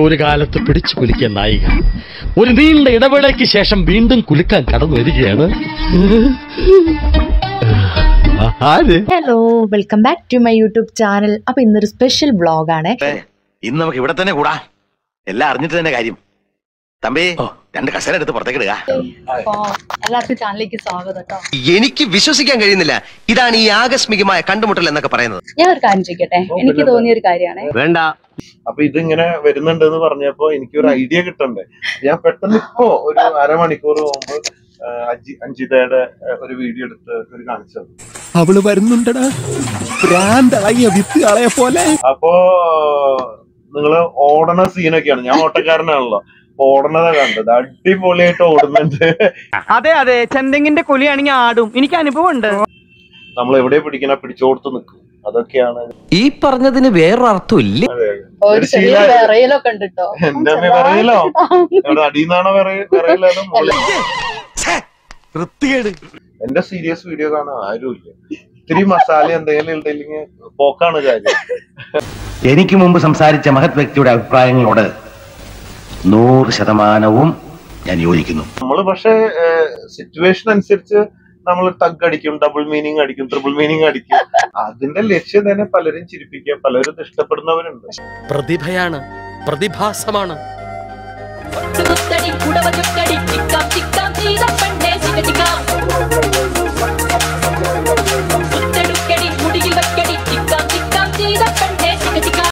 ഒരു കാലത്ത് പിടിച്ചു കുലുക്കിയ നായിക ഒരു നീണ്ട ഇടവേളയ്ക്ക് ശേഷം വീണ്ടും കുലുക്കാൻ കടന്നു വരികയാണ് ആര് hello welcome back to my YouTube channel അപ്പൊ ഇന്നൊരു സ്പെഷ്യൽ വ്ളോഗാണ് ഇന്ന് നമുക്ക് ഇവിടെ തന്നെ കൂടാ എല്ലാം അറിഞ്ഞിട്ട് തന്നെ കാര്യം തമ്പി രണ്ട് കസേര എടുത്ത് പുറത്തേക്ക് ഇടുക എല്ലാവർക്കും ചാനലിലേക്ക് സ്വാഗതം കേട്ടോ എനിക്ക് വിശ്വസിക്കാൻ കഴിയുന്നില്ല ഇതാണ് ഈ ആകസ്മികമായ കണ്ടുമുട്ടൽ എന്നൊക്കെ പറയുന്നത് ഞാൻ ഒരു കാര്യം ചോദിക്കട്ടെ എനിക്ക് തോന്നിയ ഒരു കാര്യമാണ് വേണ്ട അപ്പൊ ഇതിങ്ങനെ വരുന്നുണ്ട് എന്ന് പറഞ്ഞപ്പോ എനിക്ക് ഒരു ഐഡിയ കിട്ടണ്ടേ ഞാൻ പെട്ടെന്ന് ഇപ്പോ ഒരു അരമണിക്കൂർ മുമ്പ് ആ, അജി അഞ്ജിതയുടെ ആ, ഒരു വീഡിയോ എടുത്ത് ഒരു കാണിച്ചത് അവള് വരുന്നുണ്ടടാ ഭ്രാന്തളകിയ വിത്ത് കളയെ പോലെ അപ്പോ നിങ്ങള് ഓടണ സീനൊക്കെയാണ് ഞാൻ ഓട്ടക്കാരനാണല്ലോ അപ്പൊ ഓടണതാ കണ്ടത് അടിപൊളിയായിട്ട് ഓടുന്നുണ്ട് അതെ അതെ ചെന്തെങ്ങിന്റെ കൊലിയാണെങ്കിൽ ആടും എനിക്ക് അനുഭവം ഉണ്ട് നമ്മൾ എവിടെ പിടിക്കണ പിടിച്ചോടുത്ത് നിൽക്കും അതൊക്കെയാണ് ഈ പറഞ്ഞതിന് വേറൊരർത്ഥം ഇല്ല ഒരു ചെറിയ ശീലമായത്. വിറയലൊക്കെ ഉണ്ട് കേട്ടോ എന്റെ അമ്മ പറയലോ ഇവിടെ അടിയുന്നാണോ പറയലാണ് വൃത്തികേട് എന്റെ സീരിയസ് വീഡിയോ കാണാൻ ആരുമില്ല ഇത്തിരി മസാല എന്തെങ്കിലും ഉണ്ടെങ്കിൽ പോക്കാണ് കാര്യം എനിക്ക് മുമ്പ് സംസാരിച്ച മഹത് വ്യക്തിയുടെ അഭിപ്രായങ്ങളോട് നൂറ് ശതമാനവും ഞാൻ യോജിക്കുന്നു നമ്മൾ പക്ഷേ സിറ്റുവേഷൻ അനുസരിച്ച് നമ്മൾ തഗ് അടിക്കും ഡബിൾ മീനിങ് അടിക്കും ട്രിപ്പിൾ മീനിങ് അടിക്കും അതിന്റെ ലക്ഷ്യം തന്നെ പലരും ചിരിപ്പിക്കുക പലരും ഇത് ഇഷ്ടപ്പെടുന്നവരുണ്ട് പ്രതിഭയാണ് പ്രതിഭാസമാണ് ചുത്തടി കുടവ ചുട്ടടി ചിക്കാം ചിക്കാം ചെയ്ത പെണ്ണെ ചിക ചിക്കാം